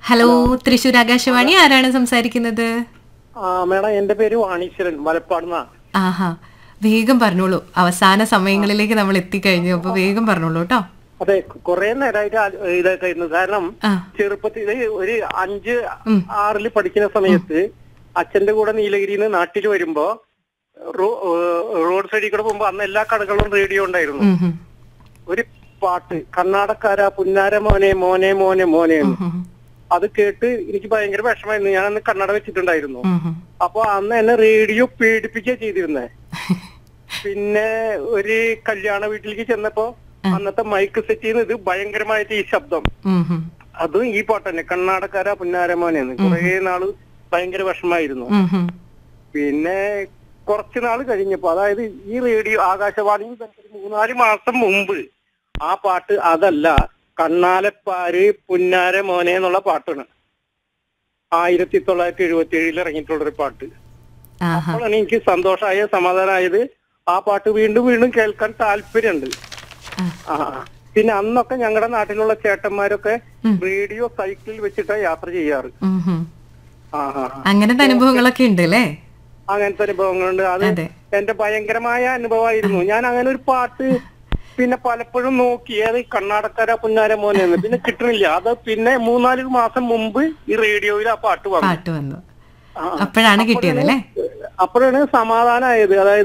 Hello Thrissur Akashvani ആരാണ് സംസാരിക്കുന്നത് ആ മേഡം എന്റെ പേര് വാണീശ്വരൻ മലപ്പാടുന്ന ആഹാ വേഗം പറഞ്ഞോളൂ അവസാന സമയങ്ങളിലേക്ക് നമ്മൾ എത്തിക്കഴിഞ്ഞു അപ്പൊ വേഗം പറഞ്ഞോളൂ കേട്ടോ അതെ കുറെ നേരമായിട്ട് ആ- ഇതൊക്കെ ആയിരുന്നു കാരണം ആ ചെറുപ്പത്തിൽ ഒരു അഞ്ച് ആറിൽ പഠിക്കുന്ന സമയത്ത് അച്ഛന്റെ കൂടെ നീലഗിരിയിൽ നിന്ന് നാട്ടിൽ വരുമ്പോ റോ- ഏഹ് റോഡ് സൈഡിൽ കൂടെ പോകുമ്പോ അന്ന് എല്ലാ കടകളിലും റേഡിയോ ഉണ്ടായിരുന്നു ഉം, ഉം, ഒരു പാട്ട് കർണാടക്കാര പുന്നാര മോനെ മോനെ മോനെ മോനെ എന്ന്. ഉം, അത് കേട്ട് എനിക്ക് ഭയങ്കര വിഷമായിരുന്നു ഞാൻ അന്ന് കണ്ണട വെച്ചിട്ടുണ്ടായിരുന്നു ഉം, ഉം. അപ്പൊ അന്ന് എന്നെ റേഡിയോ പേടിപ്പിക്കുക ചെയ്തിരുന്നേ പിന്നെ ഒരു കല്യാണ വീട്ടിലേക്ക് ചെന്നപ്പോ അന്നത്തെ മൈക്ക് സെറ്റ് ചെയ്യുന്നത് ഭയങ്കരമായിട്ട് ഈ ശബ്ദം ഉം, ഉം, അതും ഈ പാട്ട് തന്നെ കണ്ണാടക്കാര പുന്നാരമോനെന്ന് കുറെ നാള് ഭയങ്കര വിഷമായിരുന്നു ഉം, ഉം. പിന്നെ കുറച്ചു നാൾ കഴിഞ്ഞപ്പോ അതായത് ഈ റേഡിയോ ആകാശവാണി ഒരു മൂന്നാല് മാസം മുമ്പ് ആ പാട്ട് അതല്ല കണ്ണാലപ്പാര് പുന്നാര മോനെ എന്നുള്ള പാട്ടാണ് ആയിരത്തി തൊള്ളായിരത്തി എഴുപത്തി ഏഴിൽ ഇറങ്ങിയിട്ടുള്ള ഒരു പാട്ട് ആഹാ അപ്പോഴാണ് എനിക്ക് സന്തോഷമായ സമാധാനമായത് ആ പാട്ട് വീണ്ടും വീണ്ടും കേൾക്കാൻ താല്പര്യമുണ്ട് ആ. ആ പിന്നെ അന്നൊക്കെ ഞങ്ങളുടെ നാട്ടിലുള്ള ചേട്ടന്മാരൊക്കെ ഉം. റേഡിയോ സൈക്കിളിൽ വെച്ചിട്ടാണ് യാത്ര ചെയ്യാറ് ഉം, ഉം. ആ ആ ആ. അങ്ങനത്തെ അനുഭവങ്ങളൊക്കെ ഉണ്ട് അല്ലേ അങ്ങനത്തെ അനുഭവങ്ങളുണ്ട് അത് അതെ എന്റെ ഭയങ്കരമായ അനുഭവമായിരുന്നു ഞാൻ അങ്ങനെ ഒരു പാട്ട് പിന്നെ പലപ്പോഴും നോക്കി ഏത് ഈ കർണാടകര പുന്നാര മോനെന്ന് പിന്നെ കിട്ടണില്ല അത് പിന്നെ മൂന്നാല് മാസം മുമ്പ് ഈ റേഡിയോയിൽ ആ പാട്ട് വന്നു പാട്ട് വന്നു ആ. അപ്പോഴാണ് കിട്ടിയത് അല്ലേ അപ്പോഴാണ് സമാധാനമായത് അതായത്